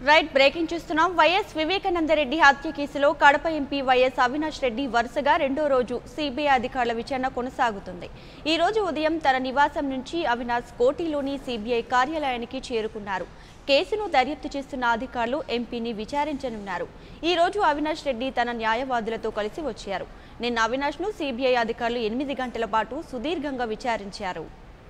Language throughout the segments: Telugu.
రైట్ బ్రేకింగ్ చూస్తున్నాం వైఎస్ వివేకానందరెడ్డి హత్య కేసులో కడప ఎంపీ వైఎస్ అవినాష్ రెడ్డి వరుసగా రెండో రోజు సిబిఐ అధికారుల విచారణ కొనసాగుతుంది ఈ రోజు ఉదయం తన నివాసం నుంచి అవినాష్ కోటిలోని సిబిఐ కార్యాలయానికి చేరుకున్నారు కేసును దర్యాప్తు చేస్తున్న అధికారులు ఎంపీని విచారించనున్నారు ఈ రోజు అవినాష్ రెడ్డి తన న్యాయవాదులతో కలిసి వచ్చారు నిన్న అవినాష్ను సిబిఐ అధికారులు ఎనిమిది గంటల పాటు సుదీర్ఘంగా విచారించారు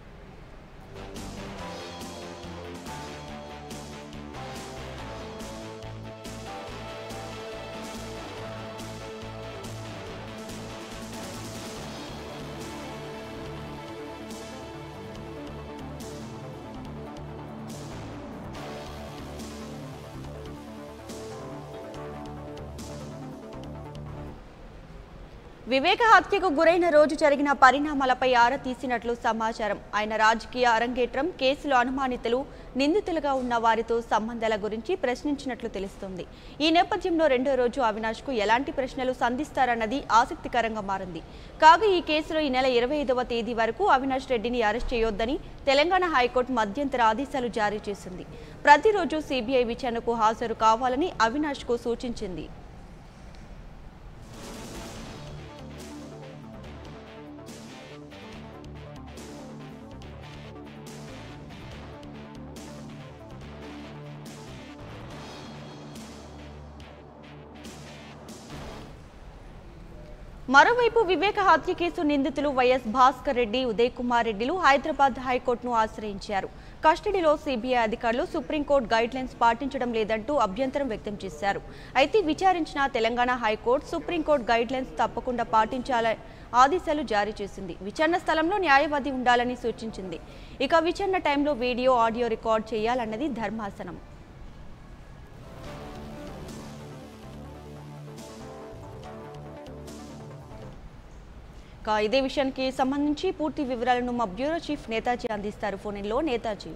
వివేక హత్యకు గురైన రోజు జరిగిన పరిణామాలపై ఆరా తీసినట్లు సమాచారం ఆయన రాజకీయ అరంగేట్రం కేసులో అనుమానితులు నిందితులుగా ఉన్న వారితో సంబంధాల గురించి ప్రశ్నించినట్లు తెలుస్తోంది ఈ నేపథ్యంలో రెండో రోజు అవినాష్కు ఎలాంటి ప్రశ్నలు సంధిస్తారన్నది ఆసక్తికరంగా మారింది కాగా ఈ కేసులో ఈ నెల ఇరవై ఐదవ తేదీ వరకు అవినాష్ రెడ్డిని అరెస్ట్ చేయొద్దని తెలంగాణ హైకోర్టు మధ్యంతర ఆదేశాలు జారీ చేసింది ప్రతిరోజు సిబిఐ విచారణకు హాజరు కావాలని అవినాష్కు సూచించింది మరోవైపు వివేక హత్య కేసు నిందితులు వైఎస్ భాస్కర్ రెడ్డి ఉదయ్ కుమార్ రెడ్డిలు హైదరాబాద్ హైకోర్టును ఆశ్రయించారు కస్టడీలో సిబిఐ అధికారులు సుప్రీంకోర్టు గైడ్ లైన్స్ పాటించడం లేదంటూ అభ్యంతరం వ్యక్తం చేశారు అయితే విచారించిన Telangana high court supreme court guidelines తప్పకుండా పాటించాలని ఆదేశాలు జారీ చేసింది విచారణ స్థలంలో న్యాయవాది ఉండాలని సూచించింది ఇక విచారణ టైంలో వీడియో ఆడియో రికార్డ్ చేయాలన్నది ధర్మాసనం ఇక ఇదే విషయానికి సంబంధించి పూర్తి వివరాలను మా బ్యూరో చీఫ్ నేతాజీ అందిస్తారు ఫోన్లో నేతాజీ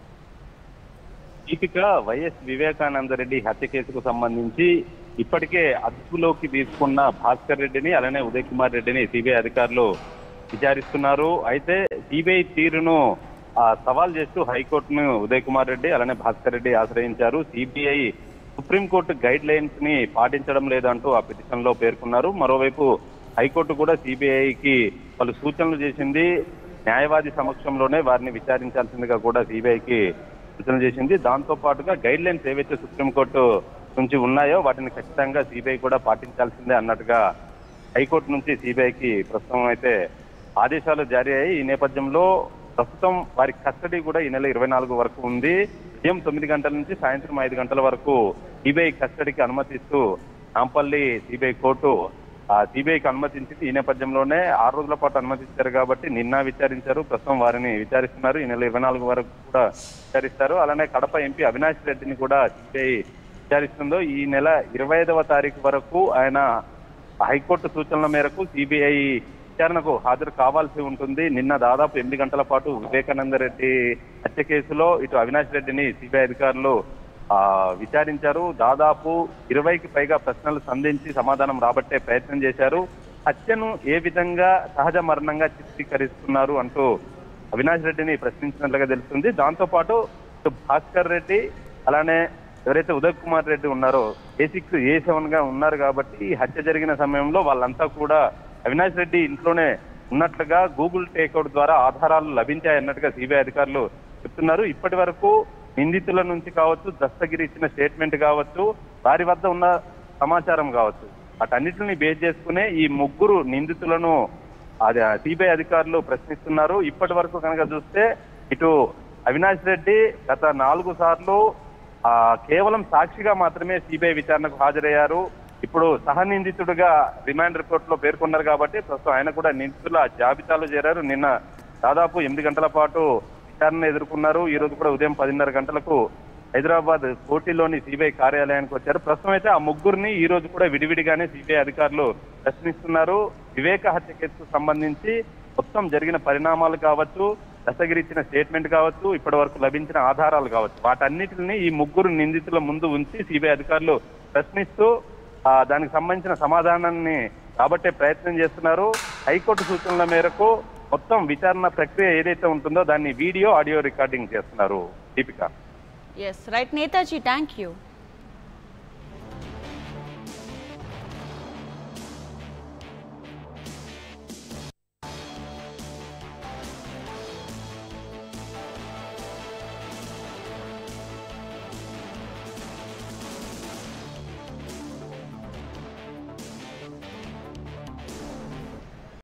దీపిక వైఎస్ వివేకానంద రెడ్డి హత్య కేసుకు సంబంధించి ఇప్పటికే అదుపులోకి తీసుకున్న భాస్కర్ రెడ్డిని అలానే ఉదయ్ కుమార్ రెడ్డిని సిబిఐ అధికారులు విచారిస్తున్నారు అయితే సిబిఐ తీరును ఆ, సవాల్ చేస్తూ హైకోర్టును ఉదయ్ కుమార్ రెడ్డి అలానే భాస్కర్ రెడ్డి ఆశ్రయించారు సిబిఐ సుప్రీంకోర్టు గైడ్ లైన్స్ ని పాటించడం లేదంటూ ఆ పిటిషన్ లో పేర్కొన్నారు మరోవైపు హైకోర్టు కూడా సిబిఐకి పలు సూచనలు చేసింది న్యాయవాది సమక్షంలోనే వారిని విచారించాల్సిందిగా కూడా సిబిఐకి సూచన చేసింది దాంతో పాటుగా గైడ్ లైన్స్ ఏవైతే సుప్రీంకోర్టు నుంచి ఉన్నాయో వాటిని ఖచ్చితంగా సిబిఐ కూడా పాటించాల్సిందే అన్నట్టుగా హైకోర్టు నుంచి సిబిఐకి ప్రస్తుతం అయితే ఆదేశాలు జారీ అయ్యాయి ఈ నేపథ్యంలో ప్రస్తుతం వారి కస్టడీ కూడా ఈ నెల ఇరవై నాలుగు వరకు ఉంది ఉదయం తొమ్మిది గంటల నుంచి సాయంత్రం ఐదు గంటల వరకు సిబిఐ కస్టడీకి అనుమతిస్తూ నాంపల్లి సిబిఐ కోర్టు ఆ సిబిఐకి అనుమతించింది ఈ నేపథ్యంలోనే ఆరు రోజుల పాటు అనుమతించారు కాబట్టి నిన్న విచారించారు ప్రస్తుతం వారిని విచారిస్తున్నారు ఈ నెల ఇరవై నాలుగు వరకు కూడా విచారిస్తారు అలానే కడప ఎంపీ అవినాష్ రెడ్డిని కూడా సిబిఐ విచారిస్తుందో ఈ నెల ఇరవై ఐదవ తారీఖు వరకు ఆయన హైకోర్టు సూచనల మేరకు సిబిఐ విచారణకు హాజరు కావాల్సి ఉంటుంది నిన్న దాదాపు ఎనిమిది గంటల పాటు వివేకానంద రెడ్డి హత్య కేసులో ఇటు అవినాష్ రెడ్డిని సిబిఐ అధికారులు ఆ విచారించారు దాదాపు ఇరవైకి పైగా ప్రశ్నలు సంధించి సమాధానం రాబట్టే ప్రయత్నం చేశారు హత్యను ఏ విధంగా సహజ మరణంగా చిత్రీకరిస్తున్నారు అంటూ అవినాష్ రెడ్డిని ప్రశ్నించినట్లుగా తెలుస్తుంది దాంతో పాటు ఇటు భాస్కర్ రెడ్డి అలానే ఎవరైతే ఉదయ్ కుమార్ రెడ్డి ఉన్నారో ఏ సిక్స్ ఏ సెవెన్ గా ఉన్నారు కాబట్టి ఈ హత్య జరిగిన సమయంలో వాళ్ళంతా కూడా అవినాష్ రెడ్డి ఇంట్లోనే ఉన్నట్లుగా గూగుల్ టేక్అవుట్ ద్వారా ఆధారాలు లభించాయన్నట్టుగా సిబిఐ అధికారులు చెప్తున్నారు ఇప్పటి వరకు నిందితుల నుంచి కావచ్చు దస్తగిరి ఇచ్చిన స్టేట్మెంట్ కావచ్చు వారి వద్ద ఉన్న సమాచారం కావచ్చు వాటన్నిటిని బేస్ చేసుకునే ఈ ముగ్గురు నిందితులను అది సిబిఐ అధికారులు ప్రశ్నిస్తున్నారు ఇప్పటి వరకు కనుక చూస్తే ఇటు అవినాష్ రెడ్డి గత నాలుగు సార్లు ఆ కేవలం సాక్షిగా మాత్రమే సిబిఐ విచారణకు హాజరయ్యారు ఇప్పుడు సహనిందితుడిగా రిమాండ్ రిపోర్ట్ లో పేర్కొన్నారు కాబట్టి ప్రస్తుతం ఆయన కూడా నిందితుల జాబితాలో చేరారు నిన్న దాదాపు ఎనిమిది గంటల పాటు విచారణ ఎదుర్కొన్నారు ఈ రోజు కూడా ఉదయం పదిన్నర గంటలకు హైదరాబాద్ కోటిలోని సిబిఐ కార్యాలయానికి వచ్చారు ప్రస్తుతం అయితే ఆ ముగ్గురిని ఈ రోజు కూడా విడివిడిగానే సిబిఐ అధికారులు ప్రశ్నిస్తున్నారు వివేక హత్య కేసుకు సంబంధించి మొత్తం జరిగిన పరిణామాలు కావచ్చు దశగిరి ఇచ్చిన స్టేట్మెంట్ కావచ్చు ఇప్పటి వరకు లభించిన ఆధారాలు కావచ్చు వాటన్నిటిని ఈ ముగ్గురు నిందితుల ముందు ఉంచి సిబిఐ అధికారులు ప్రశ్నిస్తూ ఆ, దానికి సంబంధించిన సమాధానాన్ని కాబట్టే ప్రయత్నం చేస్తున్నారు హైకోర్టు సూచనల మేరకు మొత్తం విచారణ ప్రక్రియ ఏదైతే ఉంటుందో దాన్ని వీడియో ఆడియో రికార్డింగ్ చేస్తున్నారు Deepika yes right Netaji thank you